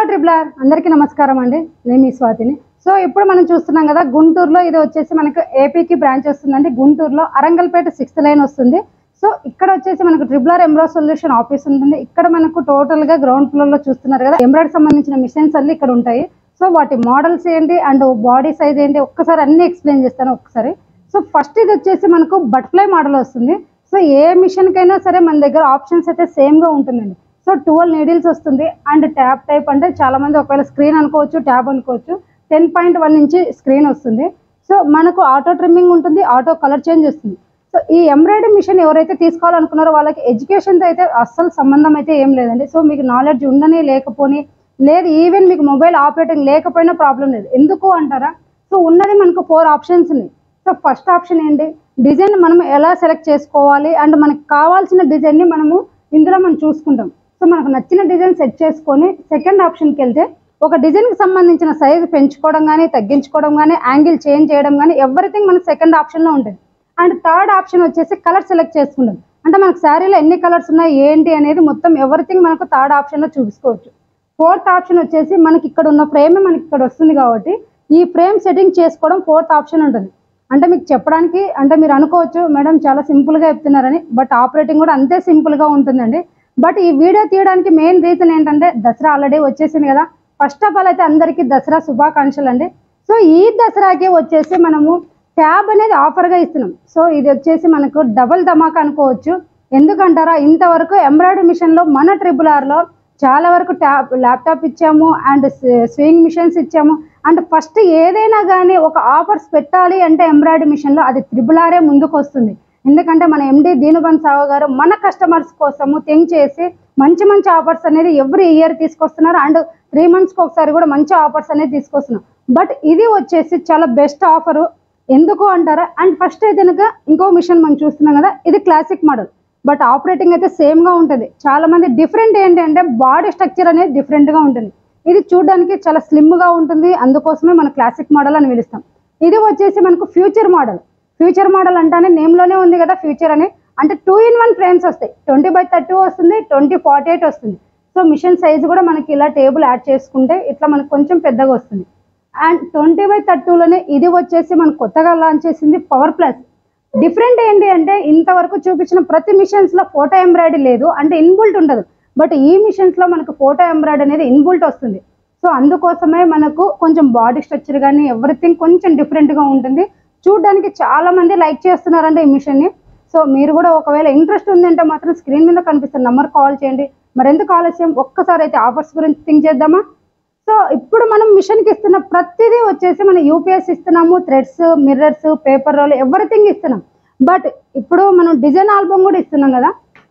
ట్రిపులర్ అందరికీ నమస్కారం అండి నేను మీ స్వాతిని సో ఇప్పుడు మనం చూస్తున్నాం కదా గుంటూరులో ఇది వచ్చేసి మనకు ఏపీకి బ్రాంచ్ వస్తుందండి గుంటూరులో అరంగల్పేట సిక్స్త్ లైన్ వస్తుంది సో ఇక్కడ వచ్చేసి మనకు ట్రిపులర్ ఎంబ్రాయిడ్ సొల్యూషన్ ఆఫీస్ ఉంటుంది ఇక్కడ మనకు టోటల్ గా గ్రౌండ్ ఫ్లోర్ లో చూస్తున్నారు కదా ఎంబ్రాయిడ్ సంబంధించిన మిషన్స్ అన్ని ఇక్కడ ఉంటాయి సో వాటి మోడల్స్ ఏంటి అండ్ బాడీ సైజ్ ఏంటి ఒక్కసారి అన్ని ఎక్స్ప్లెయిన్ చేస్తాను ఒక్కసారి సో ఫస్ట్ ఇది వచ్చేసి మనకు బటర్ఫ్లై మోడల్ వస్తుంది సో ఏ మిషన్ కైనా సరే మన దగ్గర ఆప్షన్స్ అయితే సేమ్ గా ఉంటుందండి సో ట్వెల్వ్ నీడిల్స్ వస్తుంది అండ్ ట్యాబ్ టైప్ అంటే చాలా మంది ఒకవేళ స్క్రీన్ అనుకోవచ్చు ట్యాబ్ అనుకోవచ్చు టెన్ పాయింట్ వన్ నుంచి స్క్రీన్ వస్తుంది సో మనకు ఆటో ట్రిమ్మింగ్ ఉంటుంది ఆటో కలర్ చేంజ్ వస్తుంది సో ఈ ఎంబ్రాయిడరీ మిషన్ ఎవరైతే తీసుకోవాలనుకున్నారో వాళ్ళకి ఎడ్యుకేషన్తో అయితే అస్సలు సంబంధం అయితే ఏం లేదండి సో మీకు నాలెడ్జ్ ఉండని లేకపోని లేదు ఈవెన్ మీకు మొబైల్ ఆపరేటింగ్ లేకపోయినా ప్రాబ్లం లేదు ఎందుకు అంటారా సో ఉన్నది మనకు ఫోర్ ఆప్షన్స్ ఉన్నాయి సో ఫస్ట్ ఆప్షన్ ఏంటి డిజైన్ మనం ఎలా సెలెక్ట్ చేసుకోవాలి అండ్ మనకు కావాల్సిన డిజైన్ని మనము ఇందులో మనం చూసుకుంటాం సో మనకు నచ్చిన డిజైన్ సెట్ చేసుకొని సెకండ్ ఆప్షన్కి వెళ్తే ఒక డిజైన్కి సంబంధించిన సైజు పెంచుకోవడం కానీ తగ్గించుకోవడం కానీ యాంగిల్ చేంజ్ చేయడం కానీ ఎవ్రీథింగ్ మన సెకండ్ ఆప్షన్లో ఉంటుంది అండ్ థర్డ్ ఆప్షన్ వచ్చేసి కలర్ సెలెక్ట్ చేసుకుంటాం అంటే మనకు శారీలో ఎన్ని కలర్స్ ఉన్నాయి ఏంటి అనేది మొత్తం ఎవ్రీథింగ్ మనకు థర్డ్ ఆప్షన్లో చూసుకోవచ్చు ఫోర్త్ ఆప్షన్ వచ్చేసి మనకి ఇక్కడ ఉన్న ఫ్రేమే మనకి ఇక్కడ వస్తుంది కాబట్టి ఈ ఫ్రేమ్ సెట్టింగ్ చేసుకోవడం ఫోర్త్ ఆప్షన్ ఉంటుంది అంటే మీకు చెప్పడానికి అంటే మీరు అనుకోవచ్చు మేడం చాలా సింపుల్గా చెప్తున్నారని బట్ ఆపరేటింగ్ కూడా అంతే సింపుల్గా ఉంటుందండి బట్ ఈ వీడియో తీయడానికి మెయిన్ రీజన్ ఏంటంటే దసరా ఆల్రెడీ వచ్చేసింది కదా ఫస్ట్ ఆఫ్ ఆల్ అయితే అందరికీ దసరా శుభాకాంక్షలు అండి సో ఈ దసరాకి వచ్చేసి మనము ట్యాబ్ అనేది ఆఫర్గా ఇస్తున్నాం సో ఇది వచ్చేసి మనకు డబుల్ ధమాకా అనుకోవచ్చు ఎందుకంటారా ఇంతవరకు ఎంబ్రాయిడరీ మిషన్లో మన ట్రిపుల్ ఆర్లో చాలా వరకు ట్యాబ్ ల్యాప్టాప్ ఇచ్చాము అండ్ స్వింగ్ మిషన్స్ ఇచ్చాము అండ్ ఫస్ట్ ఏదైనా కానీ ఒక ఆఫర్స్ పెట్టాలి అంటే ఎంబ్రాయిడరీ మిషన్లో అది త్రిబుల్ ఆరే ముందుకు వస్తుంది ఎందుకంటే మన ఎండి దీనుబన్ సావు గారు మన కస్టమర్స్ కోసము థింక్ చేసి మంచి మంచి ఆఫర్స్ అనేది ఎవ్రీ ఇయర్ తీసుకొస్తున్నారు అండ్ త్రీ మంత్స్కి ఒకసారి కూడా మంచి ఆఫర్స్ అనేది తీసుకొస్తున్నారు బట్ ఇది వచ్చేసి చాలా బెస్ట్ ఆఫరు ఎందుకు అంటారా అండ్ ఫస్ట్ అయితే కనుక ఇంకో మిషన్ మనం చూస్తున్నాం కదా ఇది క్లాసిక్ మోడల్ బట్ ఆపరేటింగ్ అయితే సేమ్గా ఉంటుంది చాలా మంది డిఫరెంట్ ఏంటి అంటే బాడీ స్ట్రక్చర్ అనేది డిఫరెంట్గా ఉంటుంది ఇది చూడడానికి చాలా స్లిమ్గా ఉంటుంది అందుకోసమే మన క్లాసిక్ మోడల్ అని పిలుస్తాం ఇది వచ్చేసి మనకు ఫ్యూచర్ మోడల్ ఫ్యూచర్ మోడల్ అంటానే నేమ్లోనే ఉంది కదా ఫ్యూచర్ అని అంటే టూ ఇన్ వన్ ఫ్రేమ్స్ వస్తాయి ట్వంటీ బై థర్టీ వస్తుంది ట్వంటీ ఫార్టీ ఎయిట్ వస్తుంది సో మిషన్ సైజ్ కూడా మనకి ఇలా టేబుల్ యాడ్ చేసుకుంటే ఇట్లా మనకు కొంచెం పెద్దగా వస్తుంది అండ్ ట్వంటీ బై థర్టీలోనే ఇది వచ్చేసి మనకు కొత్తగా లాంచ్ చేసింది పవర్ ప్లస్ డిఫరెంట్ ఏంటి అంటే ఇంతవరకు చూపించిన ప్రతి మిషన్స్లో ఫోటో ఎంబ్రాయిడరీ లేదు అంటే ఇన్బుల్ట్ ఉండదు బట్ ఈ మిషన్స్లో మనకు ఫోటో ఎంబ్రాయిడరీ అనేది ఇన్బుల్ట్ వస్తుంది సో అందుకోసమే మనకు కొంచెం బాడీ స్ట్రక్చర్ కానీ ఎవ్రీథింగ్ కొంచెం డిఫరెంట్గా ఉంటుంది చూడడానికి చాలా మంది లైక్ చేస్తున్నారంటే ఈ మిషన్ని సో మీరు కూడా ఒకవేళ ఇంట్రెస్ట్ ఉందంటే మాత్రం స్క్రీన్ మీద కనిపిస్తున్న నెంబర్ కాల్ చేయండి మరి ఎందుకు ఆలస్యం ఒక్కసారి అయితే ఆఫర్స్ గురించి థింక్ చేద్దామా సో ఇప్పుడు మనం మిషన్కి ఇస్తున్న ప్రతిదీ వచ్చేసి మనం యూపీఎస్ ఇస్తున్నాము threads mirrors paper roll everything ఇస్తున్నాం బట్ ఇప్పుడు మనం డిజైన్ ఆల్బమ్ కూడా ఇస్తున్నాం కదా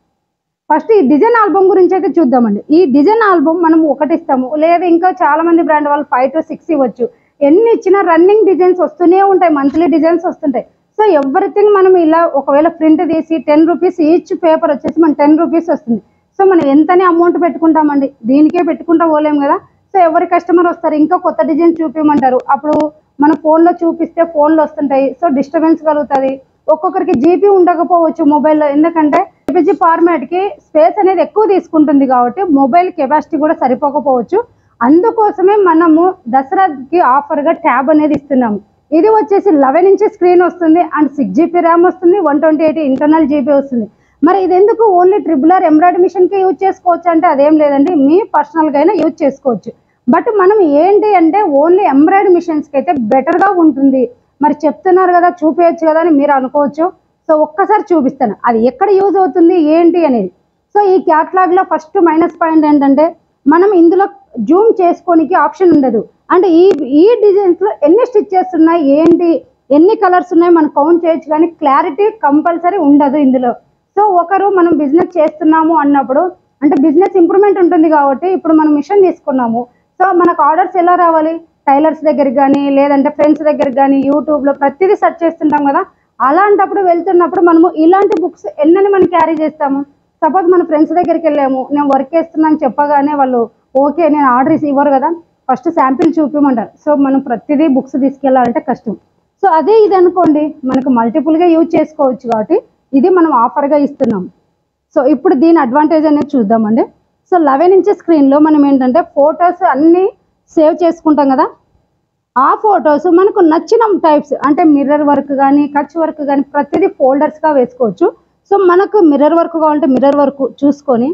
ఫస్ట్ ఈ డిజైన్ ఆల్బమ్ గురించి అయితే చూద్దామండి ఈ డిజైన్ ఆల్బమ్ మనం ఒకటి ఇస్తాము లేదా ఇంకా చాలా మంది బ్రాండ్ వాళ్ళు ఫైవ్ టు సిక్స్ ఇవ్వచ్చు ఎన్ని ఇచ్చినా రన్నింగ్ డిజైన్స్ వస్తూనే ఉంటాయి మంత్లీ డిజైన్స్ వస్తుంటాయి సో ఎవ్రీథింగ్ మనం ఇలా ఒకవేళ ప్రింట్ తీసి టెన్ రూపీస్ ఈచ్ పేపర్ వచ్చేసి మన టెన్ రూపీస్ వస్తుంది సో మనం ఎంతనే అమౌంట్ పెట్టుకుంటామండి దీనికే పెట్టుకుంటా పోలేం కదా సో ఎవరి కస్టమర్ వస్తారు ఇంకా కొత్త డిజైన్ చూపించమంటారు అప్పుడు మన ఫోన్లో చూపిస్తే ఫోన్లో వస్తుంటాయి సో డిస్టర్బెన్స్ కలుగుతుంది ఒక్కొక్కరికి జీపీ ఉండకపోవచ్చు మొబైల్లో ఎందుకంటే ఏపీజీ ఫార్మాట్కి స్పేస్ అనేది ఎక్కువ తీసుకుంటుంది కాబట్టి మొబైల్ కెపాసిటీ కూడా సరిపోకపోవచ్చు అందుకోసమే మనము దసరాకి ఆఫర్గా ట్యాబ్ అనేది ఇస్తున్నాము ఇది వచ్చేసి లెవెన్ ఇంచ్ స్క్రీన్ వస్తుంది అండ్ సిక్స్ జీబీ ర్యామ్ వస్తుంది one twenty eight internal GB వస్తుంది మరి ఇది ఎందుకు ఓన్లీ ట్రిపుల్ ఆర్ ఎంబ్రాయిడరీ మిషన్కి యూజ్ చేసుకోవచ్చు అంటే అదేం లేదండి మీ పర్సనల్గా అయినా యూజ్ చేసుకోవచ్చు బట్ మనం ఏంటి అంటే ఓన్లీ ఎంబ్రాయిడరీ మిషన్స్కి అయితే బెటర్గా ఉంటుంది మరి చెప్తున్నారు కదా చూపించచ్చు కదా అని మీరు అనుకోవచ్చు సో ఒక్కసారి చూపిస్తాను అది ఎక్కడ యూజ్ అవుతుంది ఏంటి అనేది సో ఈ క్యాట్లాగ్లో ఫస్ట్ మైనస్ పాయింట్ ఏంటంటే మనం ఇందులో జూమ్ చేసుకోనికి ఆప్షన్ ఉండదు అంటే ఈ ఈ డిజైన్స్లో ఎన్ని స్టిచ్చెస్ ఉన్నాయి ఏంటి ఎన్ని కలర్స్ ఉన్నాయి మనం కౌంట్ చేయొచ్చు కానీ క్లారిటీ కంపల్సరీ ఉండదు ఇందులో సో ఒకరు మనం బిజినెస్ చేస్తున్నాము అన్నప్పుడు అంటే బిజినెస్ ఇంప్రూవ్మెంట్ ఉంటుంది కాబట్టి ఇప్పుడు మనం మిషన్ తీసుకున్నాము సో మనకు ఆర్డర్స్ ఎలా రావాలి టైలర్స్ దగ్గరికి కానీ లేదంటే ఫ్రెండ్స్ దగ్గరికి కానీ యూట్యూబ్లో ప్రతిదీ సెర్చ్ చేస్తుంటాం కదా అలాంటప్పుడు వెళ్తున్నప్పుడు మనము ఇలాంటి బుక్స్ ఎన్నని మనం క్యారీ చేస్తాము సపోజ్ మన ఫ్రెండ్స్ దగ్గరికి వెళ్ళాము నేను వర్క్ చేస్తున్నాను చెప్పగానే వాళ్ళు ఓకే నేను ఆర్డర్ ఇవ్వరు కదా ఫస్ట్ శాంపిల్ చూపించమంటారు సో మనం ప్రతిదీ బుక్స్ తీసుకెళ్ళాలంటే కష్టం సో అదే ఇది అనుకోండి మనకు మల్టిపుల్గా యూజ్ చేసుకోవచ్చు కాబట్టి ఇది మనం ఆఫర్గా ఇస్తున్నాం సో ఇప్పుడు దీని అడ్వాంటేజ్ అనేది చూద్దామండి సో సో లెవెన్ ఇంచ్ స్క్రీన్లో మనం ఏంటంటే ఫొటోస్ అన్నీ సేవ్ చేసుకుంటాం కదా ఆ ఫొటోస్ మనకు నచ్చిన టైప్స్ అంటే మిర్రర్ వర్క్ కానీ కచ్ వర్క్ కానీ ప్రతిదీ ఫోల్డర్స్గా వేసుకోవచ్చు సో మనకు మిర్రర్ వర్క్ కావాలంటే మిర్రర్ వర్క్ చూసుకొని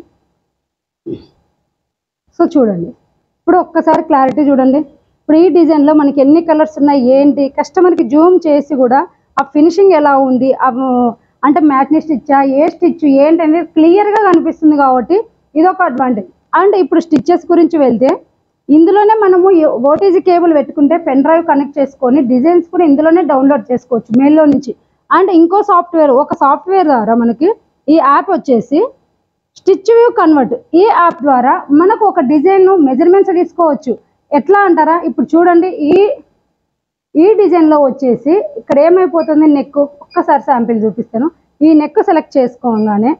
సో చూడండి ఇప్పుడు ఒక్కసారి క్లారిటీ చూడండి ఇప్పుడు ఈ డిజైన్లో మనకి ఎన్ని కలర్స్ ఉన్నాయి ఏంటి కస్టమర్కి జూమ్ చేసి కూడా ఆ ఫినిషింగ్ ఎలా ఉంది ఆ అంటే మ్యాట్ని స్టిచ్చా ఏ స్టిచ్ ఏంటి అనేది క్లియర్గా కనిపిస్తుంది కాబట్టి ఇది ఒక అడ్వాంటేజ్ అండ్ ఇప్పుడు స్టిచ్చెస్ గురించి వెళ్తే ఇందులోనే మనము ఓటీజీ కేబుల్ పెట్టుకుంటే పెన్ డ్రైవ్ కనెక్ట్ చేసుకొని డిజైన్స్ కూడా ఇందులోనే డౌన్లోడ్ చేసుకోవచ్చు మెయిల్లో నుంచి అండ్ ఇంకో సాఫ్ట్వేర్ ఒక సాఫ్ట్వేర్ ద్వారా మనకి ఈ యాప్ వచ్చేసి స్టిచ్ వ్యూ కన్వర్ట్ ఈ యాప్ ద్వారా మనకు ఒక డిజైన్ మెజర్మెంట్స్ తీసుకోవచ్చు ఎట్లా అంటారా ఇప్పుడు చూడండి ఈ ఈ డిజైన్లో వచ్చేసి ఇక్కడ ఏమైపోతుంది నెక్ ఒక్కసారి శాంపిల్ చూపిస్తాను ఈ నెక్ సెలెక్ట్ చేసుకోగానే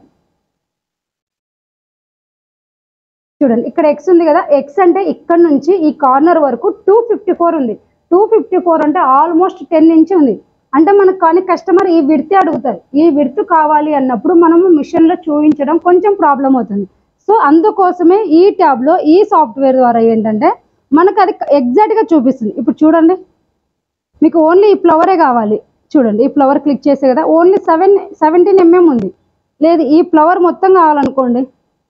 చూడండి ఇక్కడ ఎక్స్ ఉంది కదా ఎక్స్ అంటే ఇక్కడ నుంచి ఈ కార్నర్ వరకు టూ ఫిఫ్టీ ఫోర్ ఉంది టూ ఫిఫ్టీ ఫోర్ అంటే ఆల్మోస్ట్ టెన్ ఇంచ్ ఉంది అంటే మనకు కానీ కస్టమర్ ఈ విడత అడుగుతారు ఈ విడత కావాలి అన్నప్పుడు మనము మిషన్లో చూపించడం కొంచెం ప్రాబ్లం అవుతుంది సో అందుకోసమే ఈ ట్యాబ్లో ఈ సాఫ్ట్వేర్ ద్వారా ఏంటంటే మనకు అది ఎగ్జాక్ట్గా చూపిస్తుంది ఇప్పుడు చూడండి మీకు ఓన్లీ ఈ ఫ్లవరే కావాలి చూడండి ఈ ఫ్లవర్ క్లిక్ చేసే కదా ఓన్లీ సెవెన్ సెవెంటీన్ ఎంఎం ఉంది లేదు ఈ ఫ్లవర్ మొత్తం కావాలనుకోండి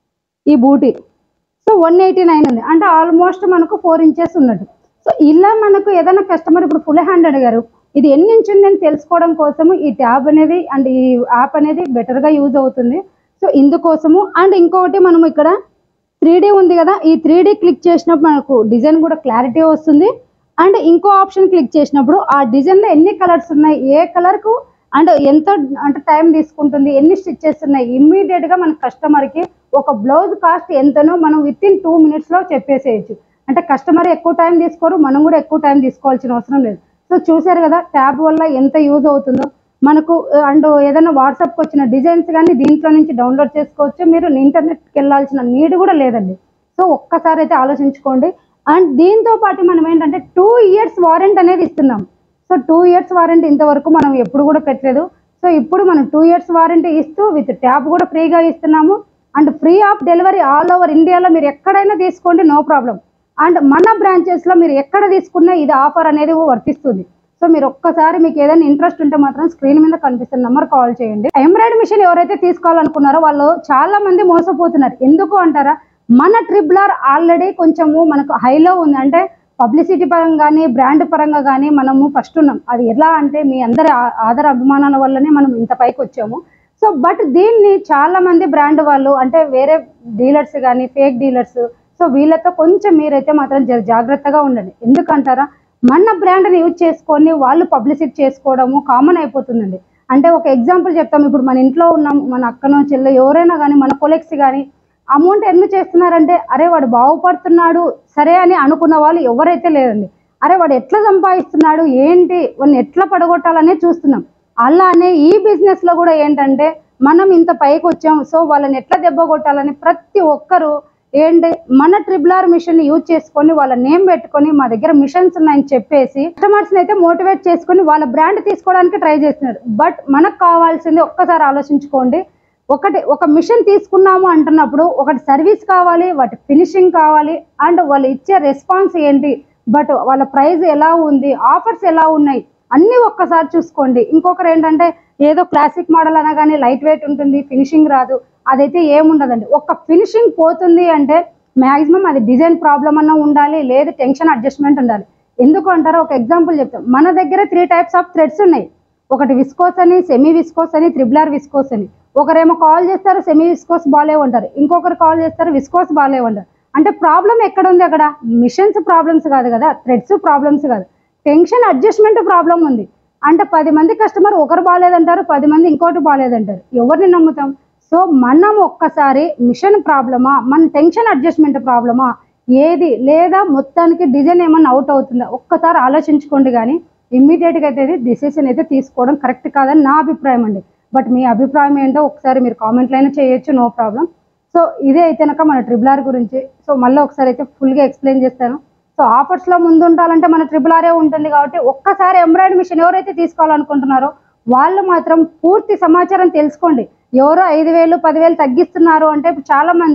ఈ బూటీ సో వన్ ఎయిటీ నైన్ ఉంది అంటే ఆల్మోస్ట్ మనకు ఫోర్ ఇంచెస్ ఉన్నట్టు సో ఇలా మనకు ఏదైనా కస్టమర్ ఇప్పుడు ఫుల్ హ్యాండ్ అడిగారు ఇది ఎన్ని ఇంచ్ ఉంది అని తెలుసుకోవడం కోసము ఈ ట్యాబ్ అనేది అండ్ ఈ యాప్ అనేది బెటర్గా యూజ్ అవుతుంది సో ఇందుకోసము అండ్ ఇంకొకటి మనం ఇక్కడ త్రీ ఉంది కదా ఈ త్రీ క్లిక్ చేసినప్పుడు మనకు డిజైన్ కూడా క్లారిటీ వస్తుంది అండ్ ఇంకో ఆప్షన్ క్లిక్ చేసినప్పుడు ఆ డిజైన్లో ఎన్ని కలర్స్ ఉన్నాయి ఏ కలర్కు అండ్ ఎంత అంటే టైం తీసుకుంటుంది ఎన్ని స్టిచ్చెస్ ఉన్నాయి ఇమ్మీడియట్గా మన కస్టమర్కి ఒక బ్లౌజ్ కాస్ట్ ఎంతనో మనం విత్ ఇన్ టూ మినిట్స్లో చెప్పేసేయచ్చు అంటే కస్టమర్ ఎక్కువ టైం తీసుకోరు మనం కూడా ఎక్కువ టైం తీసుకోవాల్సిన అవసరం లేదు సో చూసారు కదా ట్యాబ్ వల్ల ఎంత యూజ్ అవుతుందో మనకు అండ్ ఏదైనా వాట్సాప్కి వచ్చిన డిజైన్స్ కానీ దీంట్లో నుంచి డౌన్లోడ్ చేసుకోవచ్చు మీరు ఇంటర్నెట్కి వెళ్ళాల్సిన నీడ్ కూడా లేదండి సో ఒక్కసారి అయితే ఆలోచించుకోండి అండ్ దీంతో పాటు మనం ఏంటంటే టూ ఇయర్స్ వారంటీ అనేది ఇస్తున్నాం సో టూ ఇయర్స్ వారంటీ ఇంతవరకు మనం ఎప్పుడు కూడా పెట్టలేదు సో ఇప్పుడు మనం టూ ఇయర్స్ వారంటీ ఇస్తూ విత్ ట్యాబ్ కూడా ఫ్రీగా ఇస్తున్నాము and free of delivery all over ఇండియాలో మీరు ఎక్కడైనా తీసుకోండి నో ప్రాబ్లం అండ్ మన బ్రాంచెస్లో మీరు ఎక్కడ తీసుకున్నా ఇది ఆఫర్ అనేది వర్తిస్తుంది సో మీరు ఒక్కసారి మీకు ఏదైనా ఇంట్రెస్ట్ ఉంటే మాత్రం స్క్రీన్ మీద కనిపిస్తున్న నెంబర్ కాల్ చేయండి ఎంబ్రాయిడరీ మిషన్ ఎవరైతే తీసుకోవాలనుకున్నారో వాళ్ళు చాలా మంది మోసపోతున్నారు ఎందుకు అంటారా మన ట్రిబ్లర్ ఆల్రెడీ కొంచెము మనకు హైలో ఉంది అంటే పబ్లిసిటీ పరంగా కానీ బ్రాండ్ పరంగా కానీ మనము ఫస్ట్ ఉన్నాం అది ఎలా అంటే మీ అందరి ఆ- ఆదర అభిమానాల వల్లనే మనం ఇంత పైకి వచ్చాము సో బట్ దీన్ని చాలా మంది బ్రాండ్ వాళ్ళు అంటే వేరే డీలర్స్ కానీ ఫేక్ డీలర్స్ సో వీళ్ళతో కొంచెం మీరైతే మాత్రం జర జాగ్రత్తగా ఉండండి ఎందుకంటారా మన బ్రాండ్ని యూజ్ చేసుకొని వాళ్ళు పబ్లిసిటీ చేసుకోవడము కామన్ అయిపోతుందండి అంటే ఒక ఎగ్జాంపుల్ చెప్తాం ఇప్పుడు మన ఇంట్లో ఉన్నాం మన అక్కనో చెల్లె ఎవరైనా కానీ మన కొలెక్స్ కానీ అమౌంట్ ఎన్ని చేస్తున్నారంటే అరే వాడు బాగుపడుతున్నాడు సరే అని అనుకున్న వాళ్ళు ఎవరైతే లేదండి అరే వాడు ఎట్లా సంపాదిస్తున్నాడు ఏంటి వాడిని ఎట్లా పడగొట్టాలనే చూస్తున్నాం అలానే ఈ బిజినెస్ లో కూడా ఏంటంటే మనం ఇంత పైకి వచ్చాం సో వాళ్ళని ఎట్లా దెబ్బ కొట్టాలని ప్రతి ఒక్కరు ఏంటి మన ట్రిబులార్ మిషన్ యూజ్ చేసుకొని వాళ్ళ నేమ్ పెట్టుకొని మా దగ్గర మిషన్స్ ఉన్నాయని చెప్పేసి కస్టమర్స్ అయితే మోటివేట్ చేసుకొని వాళ్ళ బ్రాండ్ తీసుకోవడానికి ట్రై చేస్తున్నారు బట్ మనకు కావాల్సింది ఒక్కసారి ఆలోచించుకోండి ఒకటి ఒక మిషన్ తీసుకున్నాము అంటున్నప్పుడు ఒకటి సర్వీస్ కావాలి వాటి ఫినిషింగ్ కావాలి అండ్ వాళ్ళు ఇచ్చే రెస్పాన్స్ ఏంటి బట్ వాళ్ళ ప్రైస్ ఎలా ఉంది ఆఫర్స్ ఎలా ఉన్నాయి అన్నీ ఒక్కసారి చూసుకోండి ఇంకొకరు ఏంటంటే ఏదో క్లాసిక్ మోడల్ అనగానే లైట్ వెయిట్ ఉంటుంది ఫినిషింగ్ రాదు అదైతే ఏముండదండి ఒక్క ఫినిషింగ్ పోతుంది అంటే మ్యాక్సిమం అది డిజైన్ ప్రాబ్లం అన్న ఉండాలి లేదు టెన్షన్ అడ్జస్ట్మెంట్ ఉండాలి ఎందుకు అంటారో ఒక ఎగ్జాంపుల్ చెప్తాం మన దగ్గర త్రీ టైప్స్ ఆఫ్ థ్రెడ్స్ ఉన్నాయి ఒకటి విస్కోస్ అని సెమీ విస్కోస్ అని త్రిబులార్ విస్కోస్ అని ఒకరేమో కాల్ చేస్తారు సెమీ విస్కోస్ బాగాలేవు అంటారు ఇంకొకరు కాల్ చేస్తారు విస్కోస్ బాగాలేవు అంటారు అంటే ప్రాబ్లం ఎక్కడ ఉంది అక్కడ మిషన్స్ ప్రాబ్లమ్స్ కాదు కదా థ్రెడ్స్ ప్రాబ్లమ్స్ కాదు టెన్షన్ అడ్జస్ట్మెంట్ ప్రాబ్లం ఉంది అంటే పది మంది కస్టమర్ ఒకరు బాగాలేదంటారు పది మంది ఇంకోటి బాగాలేదంటారు ఎవరిని నమ్ముతాం సో మనం ఒక్కసారి మిషన్ ప్రాబ్లమా మన టెన్షన్ అడ్జస్ట్మెంట్ ప్రాబ్లమా ఏది లేదా మొత్తానికి డిజైన్ ఏమన్నా అవుట్ అవుతుందా ఒక్కసారి ఆలోచించుకోండి కానీ ఇమ్మీడియట్గా అయితే డిసిషన్ అయితే తీసుకోవడం కరెక్ట్ కాదని నా అభిప్రాయం అండి బట్ మీ అభిప్రాయం ఏంటో ఒకసారి మీరు కామెంట్లో అయినా చేయొచ్చు నో ప్రాబ్లం సో ఇదే అయితే కనుక మన ట్రిపుల్ ఆర్ గురించి సో మళ్ళీ ఒకసారి అయితే ఫుల్గా ఎక్స్ప్లెయిన్ చేస్తాను సో ఆఫర్స్లో ముందు ఉండాలంటే మన ట్రిపుల్ ఆరే ఉంటుంది కాబట్టి ఒక్కసారి ఎంబ్రాయిడరీ మిషన్ ఎవరైతే తీసుకోవాలనుకుంటున్నారో వాళ్ళు మాత్రం పూర్తి సమాచారం తెలుసుకోండి ఎవరో ఐదు వేలు పదివేలు తగ్గిస్తున్నారు అంటే ఇప్పుడు చాలా మంది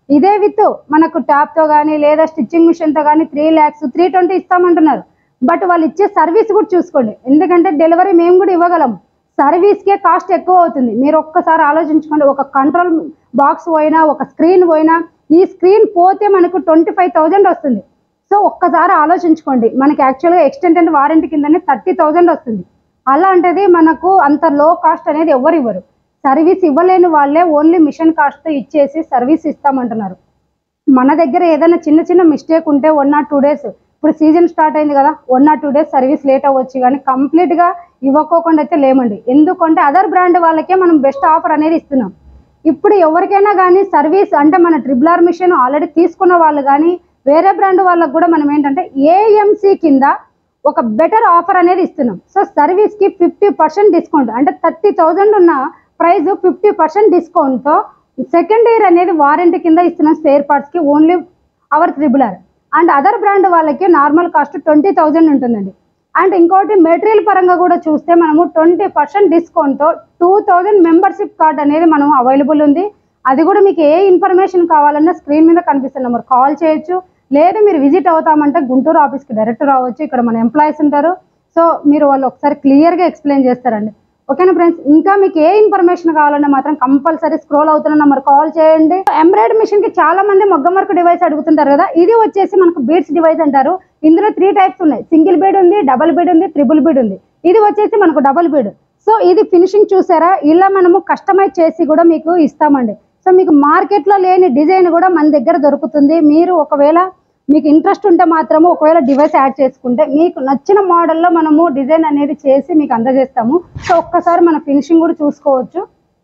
ఇదే విత్ మనకు ట్యాప్తో కానీ లేదా స్టిచ్చింగ్ మిషన్తో కానీ త్రీ ల్యాక్స్ త్రీ ట్వంటీ ఇస్తామంటున్నారు బట్ వాళ్ళు ఇచ్చే సర్వీస్ కూడా చూసుకోండి ఎందుకంటే డెలివరీ మేము కూడా ఇవ్వగలం సర్వీస్కే కాస్ట్ ఎక్కువ అవుతుంది మీరు ఒక్కసారి ఆలోచించుకోండి ఒక కంట్రోల్ బాక్స్ పోయినా ఒక స్క్రీన్ పోయినా ఈ స్క్రీన్ పోతే మనకు ట్వంటీ ఫైవ్ థౌజండ్ వస్తుంది సో ఒక్కసారి ఆలోచించుకోండి మనకి యాక్చువల్గా ఎక్స్టెండెడ్ వారంటీ కిందనే థర్టీ థౌజండ్ వస్తుంది అలాంటిది మనకు అంత లో కాస్ట్ అనేది ఎవరు ఇవ్వరు సర్వీస్ ఇవ్వలేని వాళ్ళే ఓన్లీ మిషన్ కాస్ట్ ఇచ్చేసి సర్వీస్ ఇస్తామంటున్నారు మన దగ్గర ఏదైనా చిన్న చిన్న మిస్టేక్ ఉంటే వన్ ఆర్ టూ డేస్ ఇప్పుడు సీజన్ స్టార్ట్ అయింది కదా one or two days service late అవ్వచ్చు కానీ కంప్లీట్గా ఇవ్వకోకుండా అయితే లేమండి ఎందుకంటే అదర్ బ్రాండ్ వాళ్ళకే మనం బెస్ట్ ఆఫర్ అనేది ఇస్తున్నాం ఇప్పుడు ఎవరికైనా కానీ సర్వీస్ అంటే మన ట్రిపుల్ ఆర్ మిషన్ ఆల్రెడీ తీసుకున్న వాళ్ళు కానీ వేరే బ్రాండ్ వాళ్ళకు కూడా మనం ఏంటంటే ఏఎంసీ కింద ఒక బెటర్ ఆఫర్ అనేది ఇస్తున్నాం సో సర్వీస్కి ఫిఫ్టీ పర్సెంట్ డిస్కౌంట్ అంటే థర్టీ థౌజండ్ ఉన్న ప్రైస్ ఫిఫ్టీ పర్సెంట్ డిస్కౌంట్తో సెకండ్ ఇయర్ అనేది వారంటీ కింద ఇస్తున్న స్పేర్ పార్ట్స్కి only our triple R and other brand వాళ్ళకి నార్మల్ కాస్ట్ ట్వంటీ థౌజండ్ ఉంటుందండి అండ్ ఇంకోటి మెటీరియల్ పరంగా కూడా చూస్తే మనము ట్వంటీ పర్సెంట్ డిస్కౌంట్తో టూ థౌజండ్ మెంబర్షిప్ కార్డ్ అనేది మనం అవైలబుల్ ఉంది అది కూడా మీకు ఏ ఇన్ఫర్మేషన్ కావాలన్నా స్క్రీన్ మీద కనిపిస్తున్న నెంబర్ కాల్ చేయొచ్చు లేదు మీరు విజిట్ అవుతామంటే గుంటూరు ఆఫీస్కి డైరెక్ట్ రావచ్చు ఇక్కడ మన ఎంప్లాయీస్ ఉంటారు సో మీరు వాళ్ళు ఒకసారి క్లియర్గా ఎక్స్ప్లెయిన్ చేస్తారండి ఓకేనా ఫ్రెండ్స్ ఇంకా మీకు ఏ ఇన్ఫర్మేషన్ కావాలన్నా మాత్రం కంపల్సరీ స్క్రోల్ అవుతున్న నెంబర్ కాల్ చేయండి ఎంబ్రాయిడరీ మిషన్ కి చాలా మంది మొగ్గం వర్క్ డివైస్ అడుగుతుంటారు కదా ఇది వచ్చేసి మనకు బీడ్స్ డివైస్ అంటారు ఇందులో త్రీ టైప్స్ ఉన్నాయి సింగిల్ బీడ్ ఉంది డబుల్ బీడ్ ఉంది త్రిబుల్ బీడ్ ఉంది ఇది వచ్చేసి మనకు డబుల్ బీడ్ సో ఇది ఫినిషింగ్ చూసారా ఇలా మనము కస్టమైజ్ చేసి కూడా మీకు ఇస్తామండి సో మీకు మార్కెట్లో లేని డిజైన్ కూడా మన దగ్గర దొరుకుతుంది మీరు ఒకవేళ మీకు ఇంట్రెస్ట్ ఉంటే మాత్రము ఒకవేళ డివైస్ యాడ్ చేసుకుంటే మీకు నచ్చిన మోడల్లో మనము డిజైన్ అనేది చేసి మీకు అందజేస్తాము సో ఒక్కసారి మన ఫినిషింగ్ కూడా చూసుకోవచ్చు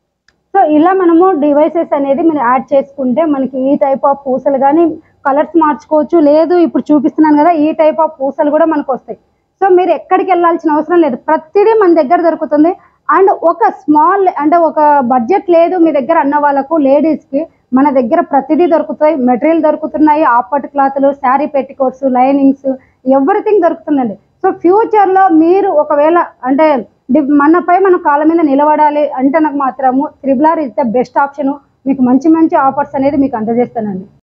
సో ఇలా మనము డివైసెస్ అనేది మీరు యాడ్ చేసుకుంటే మనకి ఈ టైప్ ఆఫ్ పూసలు కానీ కలర్స్ మార్చుకోవచ్చు లేదు ఇప్పుడు చూపిస్తున్నాను కదా ఈ టైప్ ఆఫ్ పూసలు కూడా మనకు వస్తాయి సో మీరు ఎక్కడికి వెళ్ళాల్సిన అవసరం లేదు ప్రతిదీ మన దగ్గర దొరుకుతుంది అండ్ ఒక స్మాల్ అంటే ఒక బడ్జెట్ లేదు మీ దగ్గర అన్న వాళ్ళకు లేడీస్కి మన దగ్గర ప్రతిదీ దొరుకుతాయి మెటీరియల్ దొరుకుతున్నాయి ఆపట్ క్లాత్లు శారీ పెట్టికోట్స్ లైనింగ్స్ ఎవ్రీథింగ్ దొరుకుతుందండి సో ఫ్యూచర్లో మీరు ఒకవేళ అంటే డి- మనపై మన కాళ్ళ మీద నిలబడాలి అంటే నాకు మాత్రము triple R is the best option మీకు మంచి మంచి ఆఫర్స్ అనేది మీకు అందజేస్తానండి